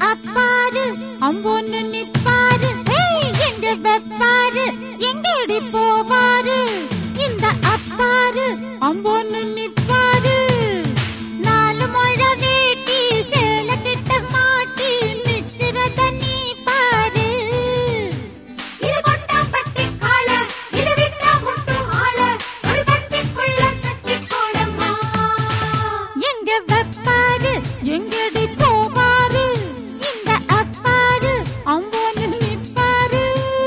அப்பாரு அம்பொன்னு நிப்பாரு ஏய், எங்க வெப்பாரு எங்கடி போவாரு இந்த அப்பாரு அம்பொன்னு நிப்பாரு நாலு முழ வேட்டி சேல கிட்ட மாட்டி நிக்கிறத நீ பாரு இது கொட்டாம்பட்டி காள, இது விட்டா முட்டும் ஆள, ஒரு கட்டிக்குள்ள கட்டிக் கோடம்மா. எங்க வெப்பாரு எங்கடி போவாரு இந்த அப்பாரு அம்பொன்னு நிப்பாரு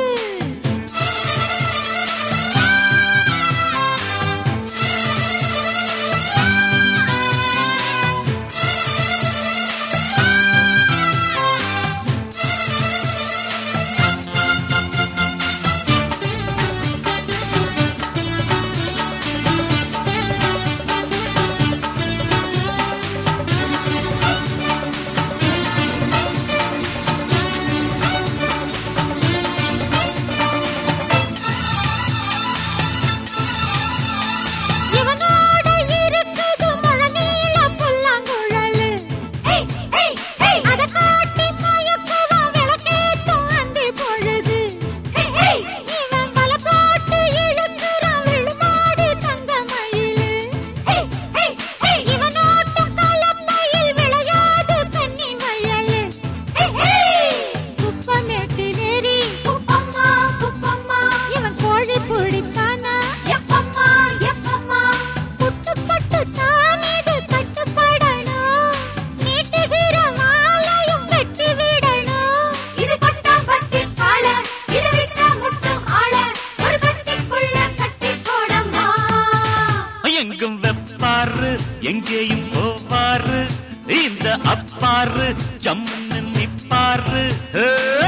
இவனோட இருக்குது முழநீள புல்லாங்குழலு ஏய், ஏய், ஏய், அத காட்டி மயக்குவான் விளக்கேத்தும் அந்தி பொழுது ஏய், ஏய். இவன் வல போட்டு இழுக்குறான் விழுமாடி தங்க மயிலு ஏய், ஏய், ஏய், இவனோட்டும் கலப்பையில் விளையாது கன்னி மயலு ஏய், ஏய். குப்பமேட்டு நேரி குப்பம்மா, குப்பம்மா, இவன் கோழி பிடிப்பானா எப்பம்மா, எப்பம்மா. புட்டு பட்டு தான் இது கட்டுப்படணும் நீட்டுகிற மாலையும் வெட்டி விடணும் இது கொட்டாம்பட்டி காள, இது விட்டா முட்டும் ஆள, ஒரு கட்டிக்குள்ள கட்டிக் கோடம்மா. எங்கும் வெப்பாரு எங்கேயும் போவாரு இந்த அப்பாரு ஜம்முன்னு நிப்பாரு ஏ!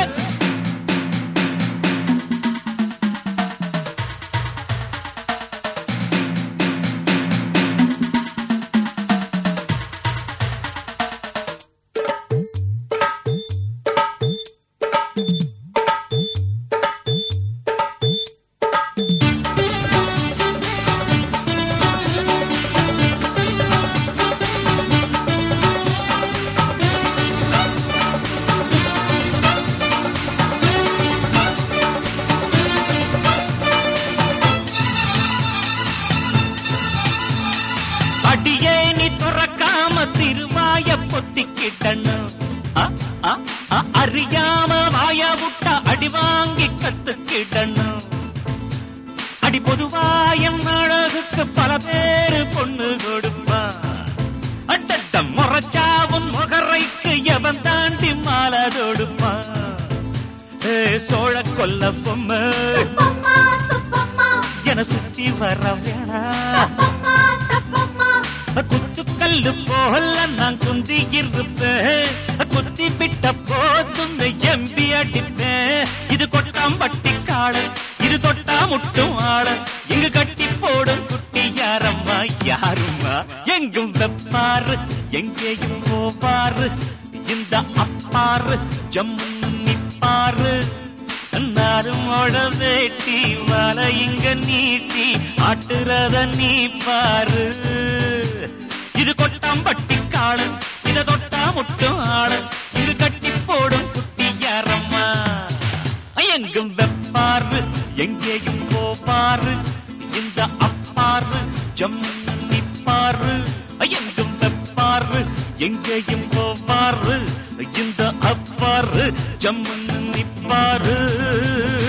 அடியே நீ துறக்காம திருவாய பொத்திக்கிட்டணும் அ, அ, அ, அறியாம வாய விட்டா அடி வாங்கி கத்துக்கிடணும் அடி பொதுவாயம் அழகுக்கு பல பேரு பொண்ணு கொடுப்பா அட்டட்ட முறைச்சாவும் முகரைக்கு எவன் தாண்டி மாலை தொடுப்பா ஏ சோழ கொல்ல பொம்மை சுப்பம்மா, சுப்பம்மா, என சுத்தி வர வேணா தப்பம்மா, தப்பம்மா. குத்துக்கல்லு போல நான் குந்தி இருப்பேன் குத்தி விட்ட போதும் எம்பி அடிப்பேன் இது கொட்டாம் பட்டி காடு இது தொட்டா முட்டும் ஆட இங்கு கட்டி போடும் குட்டி யாரம்மா யாரும்மா எங்கும் வெப்பாரு எங்கேயும் போவாரு இந்த அப்பாரு ஜம்மு நிப்பாரு நாருமோட வேட்டி வலை இங்க நீட்டி ஆட்டுறத நீ பாரு இது கொட்டாம்பட்டி காடு இத தொட்டா முட்டும் ஆடு இது கட்டி போடும் குட்டி யாரம்மா எங்கும் வெப்பாரு எங்கேயும் போவாரு இந்த அப்பாரு ஜம்மு நிப்பாரு எங்கும் வெப்பாரு எங்கேயும் போவாரு இந்த அப்பாரு ஜம்மு நிப்பாரு